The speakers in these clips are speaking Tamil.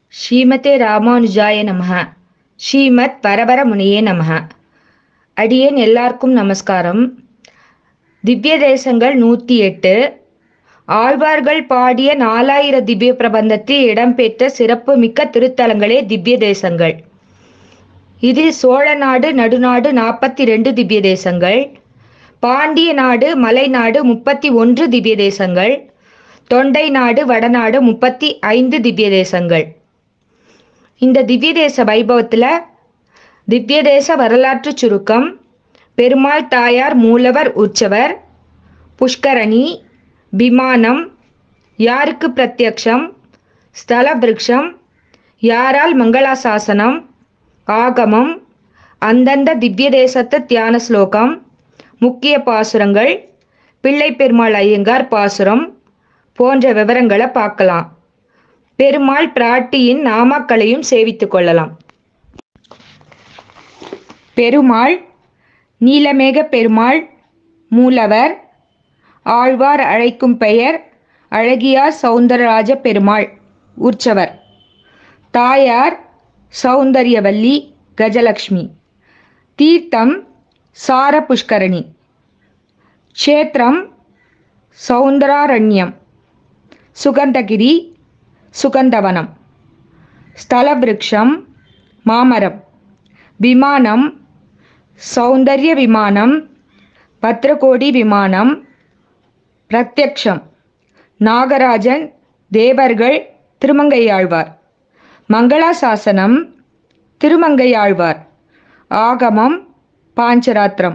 ஸ்ரீமதே ராமானுஜாய நமஹ ஸ்ரீமத் வரவர முனியே நமஹ அடியேன் எல்லாருக்கும் நமஸ்காரம் திவ்ய தேசங்கள் நூற்றி எட்டு ஆழ்வார்கள் பாடிய நாலாயிர திவ்ய பிரபந்தத்தில் இடம்பெற்ற சிறப்பு மிக்க திருத்தலங்களே திவ்ய தேசங்கள் இதில் சோழ நாடு நடுநாடு நாற்பத்தி ரெண்டு திவ்ய தேசங்கள் பாண்டிய நாடு மலைநாடு முப்பத்தி ஒன்று திவ்ய தேசங்கள் தொண்டை நாடு வடநாடு முப்பத்தி ஐந்து திவ்ய தேசங்கள் இந்த திவ்ய தேச வைபவத்தில் திவ்ய தேச வரலாற்று சுருக்கம் பெருமாள் தாயார் மூலவர் உற்சவர் புஷ்கரணி விமானம் யாருக்கு பிரத்யக்ஷம் ஸ்தல விருட்சம் யாரால் மங்களாசாசனம் ஆகமம் அந்தந்த திவ்ய தேசத்து தியான ஸ்லோகம் முக்கிய பாசுரங்கள் பிள்ளை பெருமாள் ஐயங்கார் பாசுரம் போன்ற விவரங்களை பார்க்கலாம் பெருமாள் பிராட்டியின் நாமாக்களையும் சேவித்துக் கொள்ளலாம் பெருமாள் நீலமேக பெருமாள் மூலவர் ஆழ்வார் அழைக்கும் பெயர் அழகியார் சௌந்தரராஜ பெருமாள் உற்சவர் தாயார் சௌந்தர்யவல்லி கஜலக்ஷ்மி தீர்த்தம் சார புஷ்கரணி க்ஷேத்திரம் சௌந்தராரண்யம் சுகந்தகிரி சுகந்தவனம் ஸ்தலவிருக்ஷம் மாமரம் விமானம் சௌந்தர்ய விமானம் பத்ரகோடி விமானம் பிரத்யக்ஷம் நாகராஜன் தேவர்கள் திருமங்கையாழ்வார் மங்களாசாசனம் திருமங்கையாழ்வார் ஆகமம் பாஞ்சராத்திரம்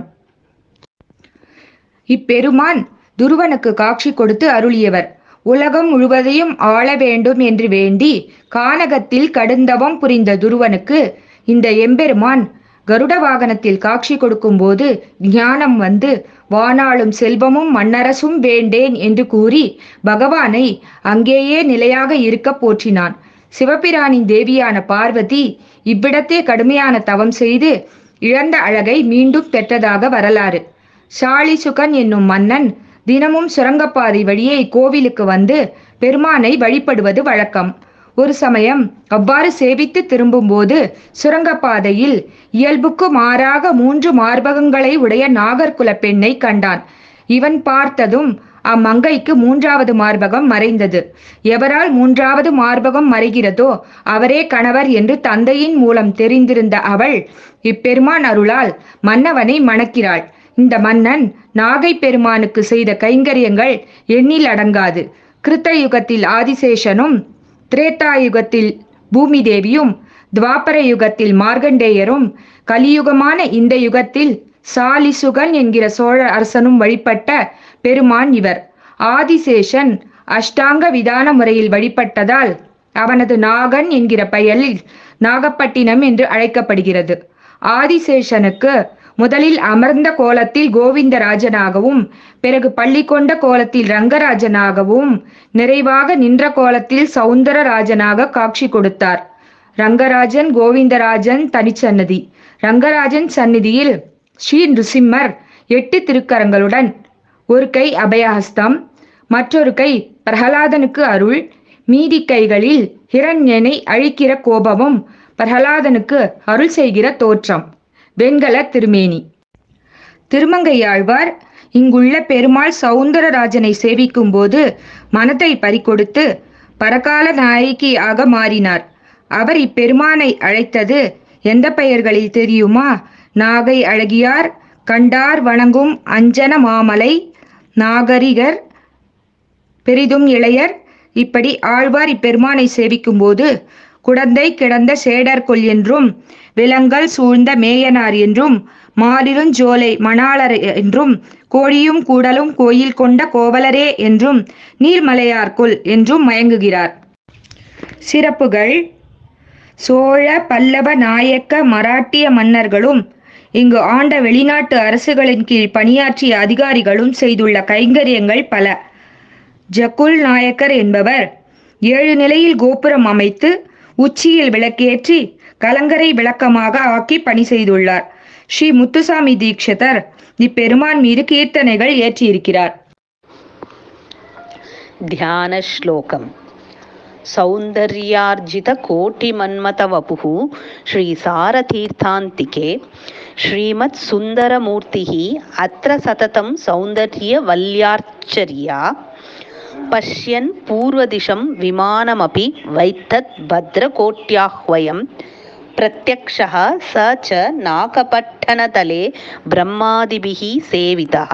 இப்பெருமான் துருவனுக்கு காட்சி கொடுத்து அருளியவர் உலகம் முழுவதையும் ஆள வேண்டும் என்று வேண்டி கானகத்தில் கடுந்தவம் புரிந்த துருவனுக்கு இந்த எம்பெருமான் கருட வாகனத்தில் காட்சி கொடுக்கும்போது ஞானம் வந்து வானாளும் செல்வமும் மன்னரசும் வேண்டேன் என்று கூறி பகவானை அங்கேயே நிலையாக இருக்க போற்றினான் சிவபிரானின் தேவியான பார்வதி இவ்விடத்தே கடுமையான தவம் செய்து இழந்த அழகை மீண்டும் பெற்றதாக வரலாறு சாலிசுகன் என்னும் மன்னன் தினமும் சுரங்கப்பாதை வழியே இக்கோவிலுக்கு வந்து பெருமானை வழிபடுவது வழக்கம் ஒரு சமயம் அவ்வாறு சேவித்து திரும்பும்போது சுரங்கப்பாதையில் இயல்புக்கு மாறாக மூன்று மார்பகங்களை உடைய நாகர்குல பெண்ணை கண்டான் இவன் பார்த்ததும் அம்மங்கைக்கு மூன்றாவது மார்பகம் மறைந்தது எவரால் மூன்றாவது மார்பகம் மறைகிறதோ அவரே கணவர் என்று தந்தையின் மூலம் தெரிந்திருந்த அவள் இப்பெருமான் அருளால் மன்னவனை மணக்கிறாள் இந்த மன்னன் நாகை பெருமானுக்கு செய்த கைங்கரியங்கள் எண்ணில் அடங்காது கிருத்த யுகத்தில் ஆதிசேஷனும் திரேதா யுகத்தில் பூமி தேவியும் துவாபர யுகத்தில் மார்கண்டேயரும் கலியுகமான இந்த யுகத்தில் சாலிசுகன் என்கிற சோழ அரசனும் வழிபட்ட பெருமான் இவர் ஆதிசேஷன் அஷ்டாங்க விதான முறையில் வழிபட்டதால் அவனது நாகன் என்கிற பெயரில் நாகப்பட்டினம் என்று அழைக்கப்படுகிறது ஆதிசேஷனுக்கு முதலில் அமர்ந்த கோலத்தில் கோவிந்தராஜனாகவும் பிறகு பள்ளி கொண்ட கோலத்தில் ரங்கராஜனாகவும் நிறைவாக நின்ற கோலத்தில் சவுந்தரராஜனாக காட்சி கொடுத்தார் ரங்கராஜன் கோவிந்தராஜன் தனிச்சன்னதி ரங்கராஜன் சந்நிதியில் ஸ்ரீ நிருசிம்மர் எட்டு திருக்கரங்களுடன் ஒரு கை அபயஹஸ்தம் மற்றொரு கை பிரகலாதனுக்கு அருள் மீதி கைகளில் ஹிரண்யனை அழிக்கிற கோபமும் பிரகலாதனுக்கு அருள் செய்கிற தோற்றம் வெண்கல திருமேனி திருமங்கையாழ்வார் இங்குள்ள பெருமாள் சவுந்தரராஜனை சேவிக்கும் போது மனத்தை பறிகொடுத்து பரகால நாயகியாக மாறினார் அவர் இப்பெருமானை அழைத்தது எந்த பெயர்களில் தெரியுமா நாகை அழகியார் கண்டார் வணங்கும் அஞ்சன மாமலை நாகரிகர் பெரிதும் இளையர் இப்படி ஆழ்வார் இப்பெருமானை சேவிக்கும் போது குடந்தை கிடந்த சேடர்கொல் என்றும் விலங்கல் சூழ்ந்த மேயனார் என்றும் மாலிருஞ்சோலை மணாளர் என்றும் கோழியும் கூடலும் கோயில் கொண்ட கோவலரே என்றும் நீர்மலையார்கொல் என்றும் மயங்குகிறார் சிறப்புகள் சோழ பல்லவ நாயக்க மராட்டிய மன்னர்களும் இங்கு ஆண்ட வெளிநாட்டு அரசுகளின் கீழ் பணியாற்றிய அதிகாரிகளும் செய்துள்ள கைங்கரியங்கள் பல ஜக்குல் நாயக்கர் என்பவர் ஏழு நிலையில் கோபுரம் அமைத்து உச்சியில் விளக்கேற்றி கலங்கரை விளக்கமாக ஆக்கி பணி செய்துள்ளார் ஸ்ரீ முத்துசாமி தீட்சிதர் இப்பெருமான் மீது கீர்த்தனைகள் ஏற்றியிருக்கிறார் ध्यानश्लोकम् सौन्दर्यार्जितकोटिमन्मथवपुः श्रीसारतीर्थान्तिके श्रीमत्सुन्दरमूर्तिः अत्र सततं सौन्दर्यवल्यार्चर्या पश्यन् पूर्वदिशं विमानमपि वैत्तत् भद्रकोट्याह्वयं प्रत्यक्षः स च नाकपट्टनतले ब्रह्मादिभिः सेवितः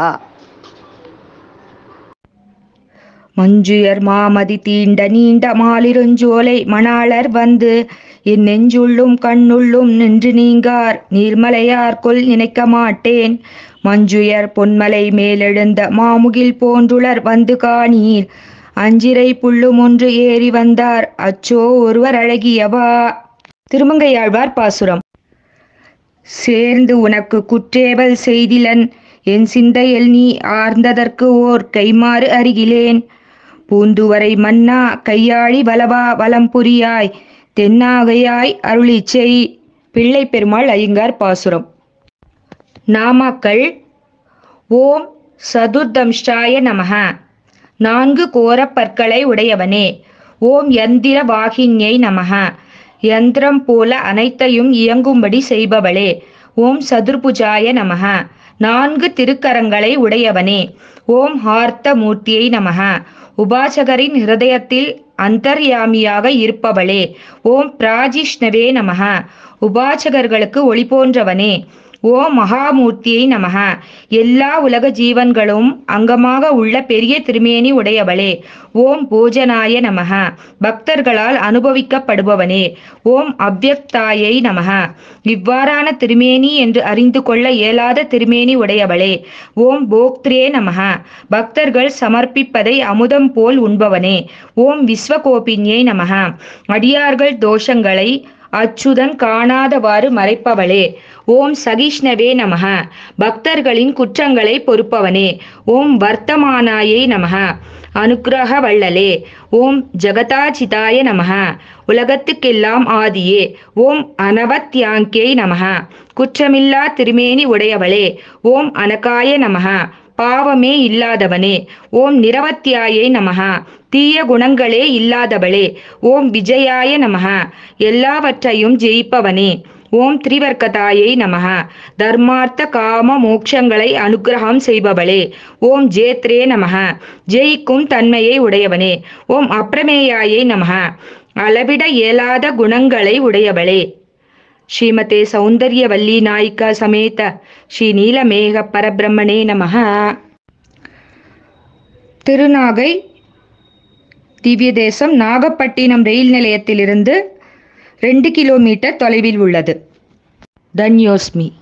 மஞ்சுயர் மாமதி தீண்ட நீண்ட மாலிருஞ்சோலை மணாளர் வந்து என் நெஞ்சுள்ளும் கண்ணுள்ளும் நின்று நீங்கார் நீர்மலையார் கொல் நினைக்க மாட்டேன் மஞ்சுயர் பொன்மலை மேலெழுந்த மாமுகில் போன்றுளர் வந்து காணீர் அஞ்சிரை புல்லும் ஒன்று ஏறி வந்தார் அச்சோ ஒருவர் அழகியவா திருமங்கையாழ்வார் பாசுரம் சேர்ந்து உனக்கு குற்றேவல் செய்திலன் என் சிந்தையில் நீ ஆர்ந்ததற்கு ஓர் கைமாறு அருகிலேன் பூந்துவரை மன்னா கையாழி வலவா வலம் புரியாய் தென்னாகையாய் அருளிச் செய் பிள்ளை பெருமாள் ஐயங்கார் பாசுரம் நாமாக்கள் ஓம் சதுர்தம்ஷ்டாய நமக நான்கு கோரப் பற்களை உடையவனே ஓம் யந்திர வாகின்யை நமக யந்திரம் போல அனைத்தையும் இயங்கும்படி செய்பவளே ஓம் சதுர்புஜாய நமக நான்கு திருக்கரங்களை உடையவனே ஓம் ஹார்த்த மூர்த்தியை நமக உபாசகரின் ஹிருதயத்தில் அந்தர்யாமியாக இருப்பவளே ஓம் பிராஜிஷ்ணவே நமக உபாசகர்களுக்கு ஒளி போன்றவனே ஓம் மகாமூர்த்தியை நமக எல்லா உலக ஜீவன்களும் அங்கமாக உள்ள பெரிய திருமேனி உடையவளே ஓம் பூஜனாய நமக பக்தர்களால் அனுபவிக்கப்படுபவனே ஓம் அவ்யக்தாயை நமக இவ்வாறான திருமேனி என்று அறிந்து கொள்ள இயலாத திருமேனி உடையவளே ஓம் போக்திரே நமக பக்தர்கள் சமர்ப்பிப்பதை அமுதம் போல் உண்பவனே ஓம் விஸ்வகோபின்யை நமக அடியார்கள் தோஷங்களை அச்சுதன் காணாதவாறு மறைப்பவளே ஓம் சகிஷ்ணவே நமக பக்தர்களின் குற்றங்களை பொறுப்பவனே ஓம் வர்த்தமானாயை நமக அனுக்கிரக வள்ளலே ஓம் ஜகதாச்சிதாய நமக உலகத்துக்கெல்லாம் ஆதியே ஓம் அனவத்யாங்கே நமக குற்றமில்லா திருமேனி உடையவளே ஓம் அனகாய நமக பாவமே இல்லாதவனே ஓம் நிரவத்தியாயை நமக தீய குணங்களே இல்லாதவளே ஓம் விஜயாய நமக எல்லாவற்றையும் ஜெயிப்பவனே ஓம் திரிவர்க்கதாயை நமக தர்மார்த்த காம மோட்சங்களை அனுக்கிரகம் செய்பவளே ஓம் ஜேத்ரே நமக ஜெயிக்கும் தன்மையை உடையவனே ஓம் அப்பிரமேயாயை நமக அளவிட இயலாத குணங்களை உடையவளே ஸ்ரீமதே சௌந்தர்யவல்லி நாயிகா சமேத ஸ்ரீ நீலமேக பரபிரம்மணே நமக திருநாகை திவ்ய தேசம் நாகப்பட்டினம் ரயில் நிலையத்திலிருந்து ரெண்டு கிலோமீட்டர் தொலைவில் உள்ளது தன்யோஸ்மி